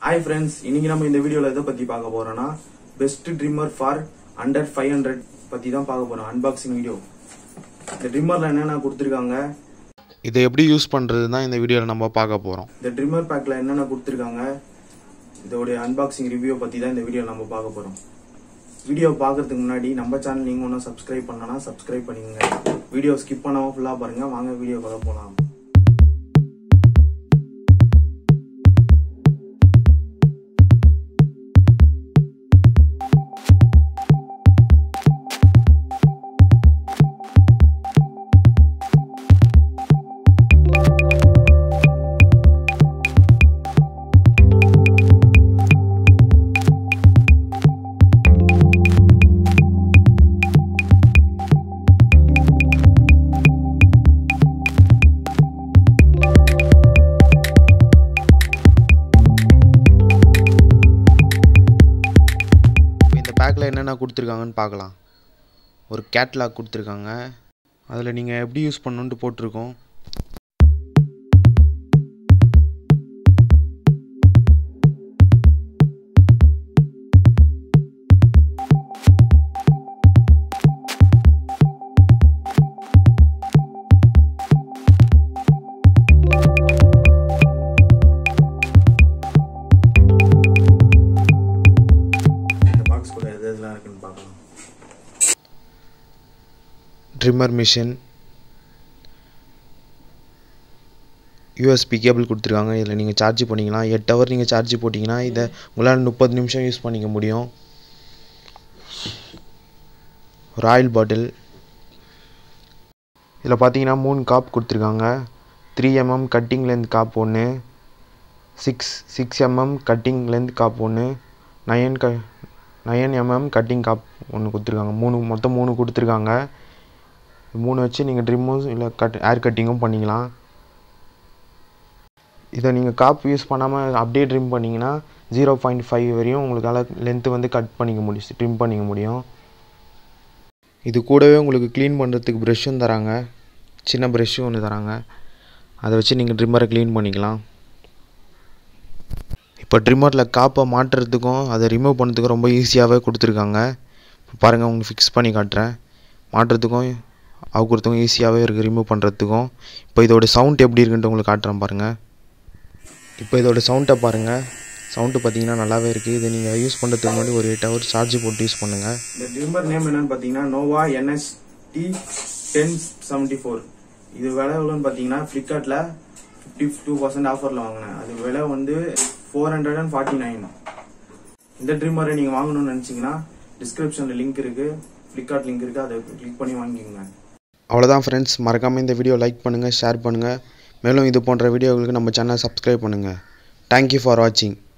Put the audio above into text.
hi friends இன்னைக்கு நம்ம இந்த வீடியோல எதை பத்தி பார்க்க போறோம்னா best trimmer for under five hundred பத்தி தான் பார்க்க போறோம் அன்பாக்சிங் வீடியோ இந்த ட்ரிம்மர்ல என்னென்ன கொடுத்துருக்காங்க இதை எப்படி யூஸ் பண்ணுறது தான் இந்த வீடியோவில் நம்ம பார்க்க போகிறோம் இந்த ட்ரிம்மர் பேக்ல என்னென்ன கொடுத்துருக்காங்க இதோடைய அன்பாக்சிங் ரிவ்யூ பத்தி தான் இந்த வீடியோ நம்ம பார்க்க போறோம் வீடியோ பார்க்கறதுக்கு முன்னாடி நம்ம சேனல் நீங்க ஒன்றும் சப்ஸ்கிரைப் பண்ணனா சப்ஸ்கிரைப் பண்ணிக்கோங்க வீடியோ ஸ்கிப் பண்ணாம ஃபுல்லா பாருங்க வாங்க வீடியோ கதை போலாம் இப்போ இந்த பேக்கில் என்னென்ன கொடுத்துருக்காங்கன்னு பார்க்கலாம் ஒரு கேட்லாக் கொடுத்துருக்காங்க அதில் நீங்கள் எப்படி யூஸ் பண்ணணுன்ட்டு போட்டிருக்கோம் இந்த பாக்ஸ் கூட எது எதுலாம் இருக்குன்னு பார்க்கலாம் ட்ரிம்மர் மிஷின் யூஎஸ்பி கேபிள் கொடுத்துருக்காங்க இதில் நீங்கள் சார்ஜ் பண்ணிக்கலாம் எட்டு ஹவர் நீங்கள் சார்ஜ் போட்டிங்கன்னா இதை உங்களால் முப்பது நிமிஷம் யூஸ் பண்ணிக்க முடியும் ஒரு ஆயில் பாட்டில் இதில் பார்த்தீங்கன்னா மூணு காப் கொடுத்துருக்காங்க three mm cutting length cap ஒன்று six six mm cutting length cap ஒன்று நயன் க நயன் எம்எம் கட்டிங் காப் ஒன்று கொடுத்துருக்காங்க மூணு மொத்தம் மூணு கொடுத்துருக்காங்க மூணு வச்சு நீங்கள் ட்ரிம்மும் இல்லை கட் ஏர் கட்டிங்கும் பண்ணிக்கலாம் இதை நீங்கள் காப் யூஸ் பண்ணாமல் அப்படியே ட்ரிம் பண்ணிங்கன்னா ஜீரோ பாயிண்ட் ஃபைவ் வரையும் உங்களுக்கால லென்த்து வந்து கட் பண்ணிக்க முடியும் ட்ரிம் பண்ணிக்க முடியும் இது கூடவே உங்களுக்கு க்ளீன் பண்ணுறதுக்கு ப்ரெஷ்ஷும் தராங்க சின்ன ப்ரெஷ்ஷும் ஒன்று தராங்க அதை வச்சு நீங்கள் ட்ரிம்மரை க்ளீன் பண்ணிக்கலாம் இப்போ ட்ரிம்மரில் காப்பை மாட்டுறதுக்கும் அதை ரிமூவ் பண்ணுறதுக்கும் ரொம்ப ஈஸியாகவே கொடுத்துருக்காங்க இப்போ பாருங்கள் உங்களுக்கு ஃபிக்ஸ் பண்ணி காட்டுறேன் மாட்டுறதுக்கும் அவுக்கிறதுக்கும் ஈஸியாகவே இருக்குது ரிமூவ் பண்ணுறதுக்கும் இப்போ இதோட சவுண்ட் எப்படி இருக்குன்ட்டு உங்களுக்கு காட்டுறேன் பாருங்கள் இப்போ இதோட சவுண்டை பாருங்கள் சவுண்டு பார்த்தீங்கன்னா நல்லாவே இருக்குது இதை நீங்கள் யூஸ் பண்ணுறதுக்கு முன்னாடி ஒரு எயிட் ஹவர் சார்ஜ் போட்டு யூஸ் பண்ணுங்கள் இந்த ட்ரிம்மர் நேம் என்னன்னு பார்த்தீங்கன்னா Nova NS T ten seventy four இது விலை எவ்வளோன்னு பார்த்தீங்கன்னா ஃப்ளிப்கார்ட்டில் ஃபிஃப்டி டூ பர்சன்ட் ஆஃபரில் வாங்கினேன் அது விலை வந்து four hundred and forty nine இந்த ட்ரிம்மரை நீங்கள் வாங்கணும்னு நினச்சிங்கன்னா டிஸ்கிரிப்ஷனில் லிங்க் இருக்குது ஃப்ளிப்கார்ட் லிங்க் இருக்குது அதை கிளிக் பண்ணி வாங்கிக்கோங்க அவ்வளோதான் ஃப்ரெண்ட்ஸ் மறக்காமல் இந்த வீடியோ லைக் பண்ணுங்கள் ஷேர் பண்ணுங்கள் மேலும் இது போன்ற வீடியோகளுக்கு நம்ம சேனலை சப்ஸ்கிரைப் பண்ணுங்கள் தேங்க்யூ ஃபார் வாட்சிங்